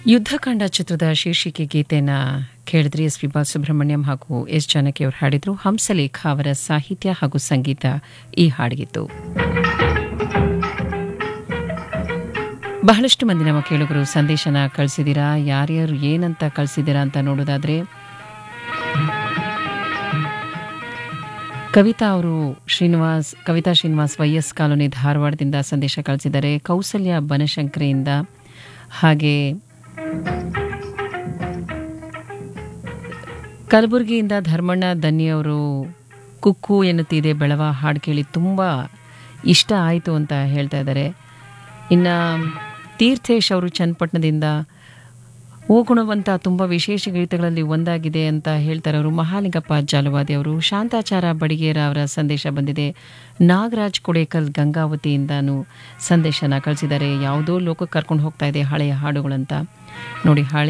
ಯುದ್ಧಕಾಂಡ ಚಿತ್ರದ ಶೀರ್ಷಿಕೆ ಗೀತೆನ ಕೇಳಿದ್ರಿ ಎಸ್ ಪಿ ಬಾಲಸುಬ್ರಹ್ಮಣ್ಯಂ ಹಾಗೂ ಎಸ್ ಜಾನಕಿ ಅವರು ಹಾಡಿದ್ರು ಹಂಸಲೇಖ ಅವರ ಸಾಹಿತ್ಯ ಹಾಗೂ ಸಂಗೀತ ಈ ಹಾಡಿಗಿತ್ತು ಬಹಳಷ್ಟು ಮಂದಿ ನಮ್ಮ ಕೇಳುಗರು ಸಂದೇಶನ ಕಳಿಸಿದ್ದೀರಾ ಯಾರ್ಯಾರು ಏನಂತ ಕಳಿಸಿದ್ದೀರಾ ಅಂತ ನೋಡೋದಾದ್ರೆ ಕವಿತಾ ಅವರು ಶ್ರೀನಿವಾಸ್ ಕವಿತಾ ಶ್ರೀನಿವಾಸ್ ವೈಎಸ್ ಕಾಲೋನಿ ಧಾರವಾಡದಿಂದ ಸಂದೇಶ ಕಳಿಸಿದ್ದಾರೆ ಕೌಸಲ್ಯ ಬನಶಂಕರಿಯಿಂದ ಹಾಗೆ ಕಲಬುರಗಿಯಿಂದ ಧರ್ಮಣ್ಣ ದನ್ನಿಯವರು ಕುಕ್ಕು ಎನ್ನುತ್ತಿದೆ ಬೆಳವ ಹಾಡು ಕೇಳಿ ತುಂಬ ಇಷ್ಟ ಆಯಿತು ಅಂತ ಹೇಳ್ತಾ ಇದ್ದಾರೆ ಇನ್ನು ತೀರ್ಥೇಶ್ ಅವರು ಚನ್ನಪಟ್ಟಣದಿಂದ ಓ ಗುಣವಂತ ತುಂಬ ವಿಶೇಷ ಗೀತೆಗಳಲ್ಲಿ ಒಂದಾಗಿದೆ ಅಂತ ಹೇಳ್ತಾರೆ ಅವರು ಮಹಾಲಿಂಗಪ್ಪ ಜಾಲವಾದಿ ಅವರು ಶಾಂತಾಚಾರ ಬಡಿಗೇರ ಅವರ ಸಂದೇಶ ಬಂದಿದೆ ನಾಗರಾಜ್ ಕೊಡೇಕಲ್ ಗಂಗಾವತಿಯಿಂದನೂ ಸಂದೇಶನ ಕಳಿಸಿದ್ದಾರೆ ಯಾವುದೋ ಲೋಕಕ್ಕೆ ಕರ್ಕೊಂಡು ಹೋಗ್ತಾ ಇದೆ ಹಳೆಯ ಹಾಡುಗಳಂತ ನೋಡಿ ಹಳೆ